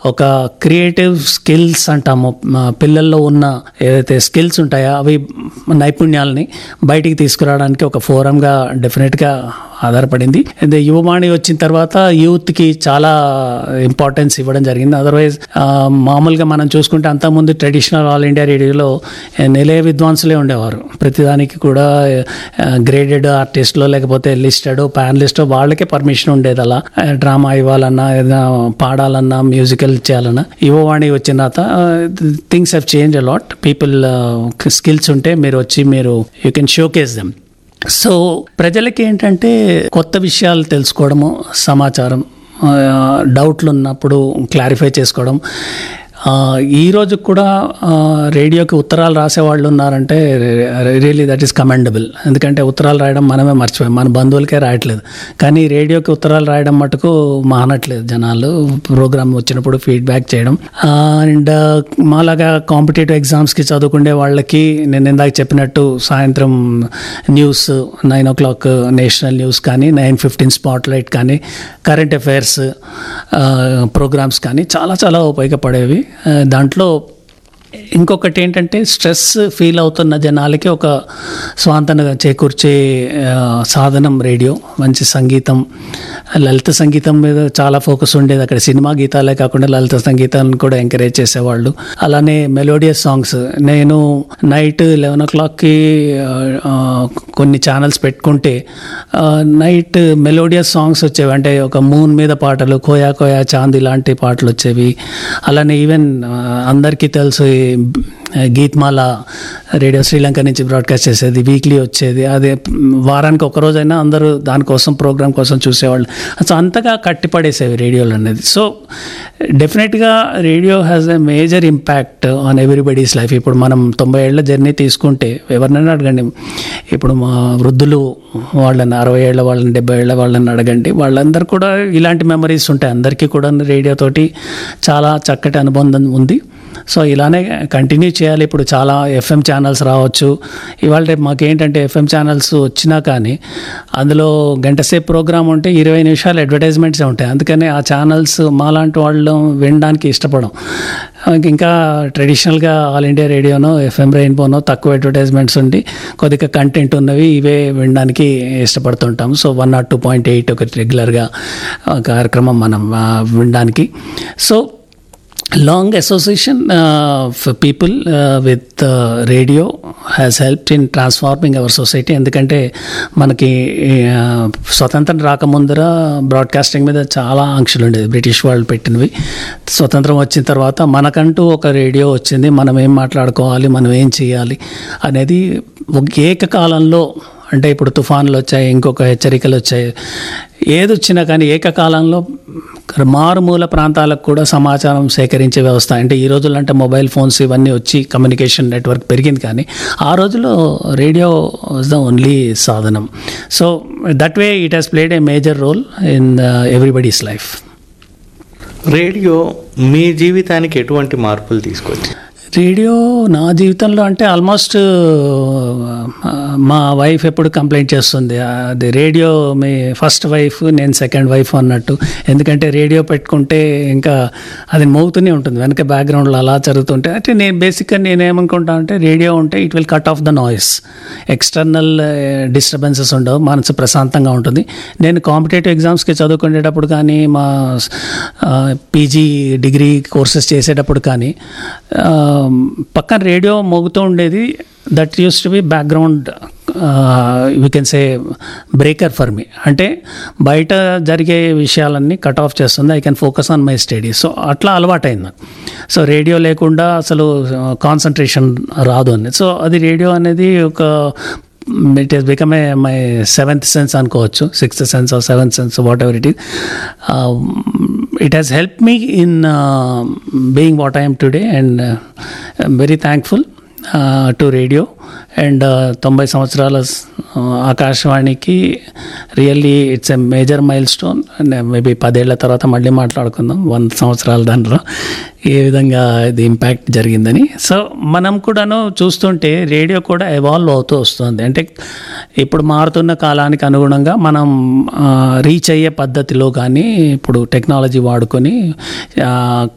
ఒక creative skills అంటాము మా పిల్లల్లో ఉన్న ఏదైతే స్కిల్స్ ఉంటాయో అవి నైపుణ్యాలని బయటికి తీసుకురావడానికి ఒక ఫోరంగా డెఫినెట్గా ఆధారపడింది ఇది యువవాణి వచ్చిన తర్వాత యూత్కి చాలా ఇంపార్టెన్స్ ఇవ్వడం జరిగింది అదర్వైజ్ మామూలుగా మనం చూసుకుంటే అంతకుముందు ట్రెడిషనల్ ఆల్ ఇండియా రేడియోలో నిలయ విద్వాంసులే ఉండేవారు ప్రతిదానికి కూడా గ్రేడెడ్ ఆర్టిస్ట్లో లేకపోతే లిస్టెడ్ ప్యానలిస్ట్ వాళ్ళకే పర్మిషన్ ఉండేది అలా డ్రామా ఇవ్వాలన్నా ఏదైనా పాడాలన్నా మ్యూజికల్ చేయాలన్నా యువవాణి వచ్చిన తర్వాత things have change a lot people skills ఉంటే మీరు వచ్చి మీరు you can showcase them so ప్రజలకి ఏంటంటే కొత్త విషయాలు తెలుసుకోవడము సమాచారం ఆ, డౌట్లు ఉన్నప్పుడు క్లారిఫై చేసుకోవడం ఆ, ఈ రోజు కూడా ఆ, రేడియోకి ఉత్తరాలు రాసే వాళ్ళు ఉన్నారంటే రియలీ దట్ ఈస్ కమెండబుల్ ఎందుకంటే ఉత్తరాలు రాయడం మనమే మర్చిపోయాం మన బంధువులకే రాయట్లేదు కానీ రేడియోకి ఉత్తరాలు రాయడం మటుకు మానట్లేదు జనాలు ప్రోగ్రామ్ వచ్చినప్పుడు ఫీడ్బ్యాక్ చేయడం అండ్ మాలాగా కాంపిటేటివ్ ఎగ్జామ్స్కి చదువుకునే వాళ్ళకి నేను ఇందాక చెప్పినట్టు సాయంత్రం news nine o'clock national news కానీ నైన్ ఫిఫ్టీన్ స్పాట్ లైట్ కానీ కరెంట్ అఫైర్స్ ప్రోగ్రామ్స్ కానీ చాలా చాలా ఉపయోగపడేవి ఆ, దాంట్లో ఇంకొకటి ఏంటంటే స్ట్రెస్ ఫీల్ అవుతున్న జనాలకి ఒక స్వాంతన చేకూర్చే ఆ, సాధనం రేడియో మంచి సంగీతం లలిత సంగీతం మీద చాలా ఫోకస్ ఉండేది అక్కడ సినిమా గీతాలే కాకుండా లలిత సంగీతాన్ని కూడా ఎంకరేజ్ చేసేవాళ్ళు అలానే మెలోడియస్ సాంగ్స్ నేను నైట్ లెవెన్ ఓ క్లాక్కి కొన్ని ఛానల్స్ పెట్టుకుంటే నైట్ మెలోడియస్ సాంగ్స్ వచ్చేవి అంటే ఒక మూన్ మీద పాటలు కోయా కోయా చాంద్ ఇలాంటి పాటలు వచ్చేవి అలానే ఈవెన్ అందరికీ తెలుసు ఈ గీత్మాల రేడియో శ్రీలంక నుంచి బ్రాడ్కాస్ట్ చేసేది వీక్లీ వచ్చేది అదే వారానికి ఒక రోజైనా అందరూ దానికోసం ప్రోగ్రామ్ కోసం చూసేవాళ్ళు సో అంతగా కట్టిపడేసేవి రేడియోలు అనేది సో డెఫినెట్గా radio has a major impact on everybody's life ఇప్పుడు మనం తొంభై ఏళ్ళ జర్నీ తీసుకుంటే ఎవరినైనా అడగండి ఇప్పుడు మా వృద్ధులు వాళ్ళని అరవై ఏళ్ళ వాళ్ళని డెబ్బై ఏళ్ళ వాళ్ళని అడగండి వాళ్ళందరూ కూడా ఇలాంటి మెమరీస్ ఉంటాయి అందరికీ కూడా రేడియోతోటి చాలా చక్కటి అనుబంధం ఉంది సో ఇలానే కంటిన్యూ చేయాలి ఇప్పుడు చాలా ఎఫ్ఎం ఛానల్స్ రావచ్చు ఇవాళ రేపు మాకేంటంటే ఎఫ్ఎం ఛానల్స్ వచ్చినా కానీ అందులో గంట సేపు ప్రోగ్రామ్ ఉంటే ఇరవై నిమిషాలు అడ్వర్టైజ్మెంట్సే ఉంటాయి అందుకని ఆ ఛానల్స్ మాలాంటి వాళ్ళు వినడానికి ఇష్టపడం ఇంకా ట్రెడిషనల్గా ఆల్ ఇండియా రేడియోనో ఎఫ్ఎం రెయిన్బోనో తక్కువ అడ్వర్టైజ్మెంట్స్ ఉండి కొద్దిగా కంటెంట్ ఉన్నవి ఇవే వినడానికి ఇష్టపడుతుంటాం so one not two point eight ఒకటి రెగ్యులర్గా కార్యక్రమం మనం ఆ, వినడానికి so long association uh, for people uh, with uh, radio has helped in transforming our society ఎందుకంటే మనకి uh, స్వతంత్రం రాకముందర బ్రాడ్కాస్టింగ్ మీద చాలా ఆంక్షలు ఉండేది బ్రిటిష్ వాళ్ళు పెట్టినవి స్వతంత్రం వచ్చిన తర్వాత మనకంటూ ఒక రేడియో వచ్చింది మనం ఏం మాట్లాడుకోవాలి మనం ఏం చేయాలి అనేది ఒక ఏకకాలంలో అంటే ఇప్పుడు తుఫాన్లు వచ్చాయి ఇంకొక హెచ్చరికలు వచ్చాయి ఏది వచ్చినా కానీ ఏకకాలంలో మారుమూల ప్రాంతాలకు కూడా సమాచారం సేకరించే వ్యవస్థ అంటే ఈ రోజుల్లో అంటే మొబైల్ ఫోన్స్ ఇవన్నీ వచ్చి కమ్యూనికేషన్ నెట్వర్క్ పెరిగింది కానీ ఆ రోజుల్లో రేడియో వాజ్ ద ఓన్లీ సాధనం so that way it has played a major role in everybody's life radio మీ జీవితానికి ఎటువంటి మార్పులు తీసుకొచ్చి రేడియో నా జీవితంలో అంటే ఆల్మోస్ట్ మా వైఫ్ ఎప్పుడు కంప్లైంట్ చేస్తుంది అది రేడియో మీ ఫస్ట్ వైఫ్ నేను సెకండ్ వైఫ్ అన్నట్టు ఎందుకంటే రేడియో పెట్టుకుంటే ఇంకా అది మోగుతూనే ఉంటుంది వెనక బ్యాక్గ్రౌండ్లో అలా జరుగుతుంటే అంటే నేను బేసిక్గా నేను ఏమనుకుంటా అంటే రేడియో ఉంటే it will cut off the noise external disturbances ఉండవు మనసు ప్రశాంతంగా ఉంటుంది నేను కాంపిటేటివ్ ఎగ్జామ్స్కి చదువుకునేటప్పుడు కానీ మా పీజీ డిగ్రీ కోర్సెస్ చేసేటప్పుడు కానీ ఆ, పక్కన రేడియో మోగుతూ ఉండేది that use to be background we can say breaker for me అంటే బయట జరిగే విషయాలన్నీ కట్ ఆఫ్ చేస్తుంది I can focus on my study so అట్లా అలవాటైంది నాకు సో రేడియో లేకుండా అసలు కాన్సన్ట్రేషన్ రాదు అని సో అది రేడియో అనేది ఒక it is become a my seventh sense అనుకోవచ్చు sixth sense or seventh sense whatever it is it has help me in being what I'm today and I'm very thankful to radio and తొంభై సంవత్సరాల uh, ఆకాశవాణికి really it's a major milestone and maybe పదేళ్ల తర్వాత మళ్ళీ మాట్లాడుకుందాం వంద సంవత్సరాల దాంట్లో ఏ విధంగా ఇది ఇంపాక్ట్ జరిగిందని సో మనం కూడాను చూస్తుంటే రేడియో కూడా ఎవాల్వ్ అవుతూ వస్తుంది అంటే ఇప్పుడు మారుతున్న కాలానికి అనుగుణంగా మనం రీచ్ అయ్యే పద్ధతిలో కానీ ఇప్పుడు టెక్నాలజీ వాడుకొని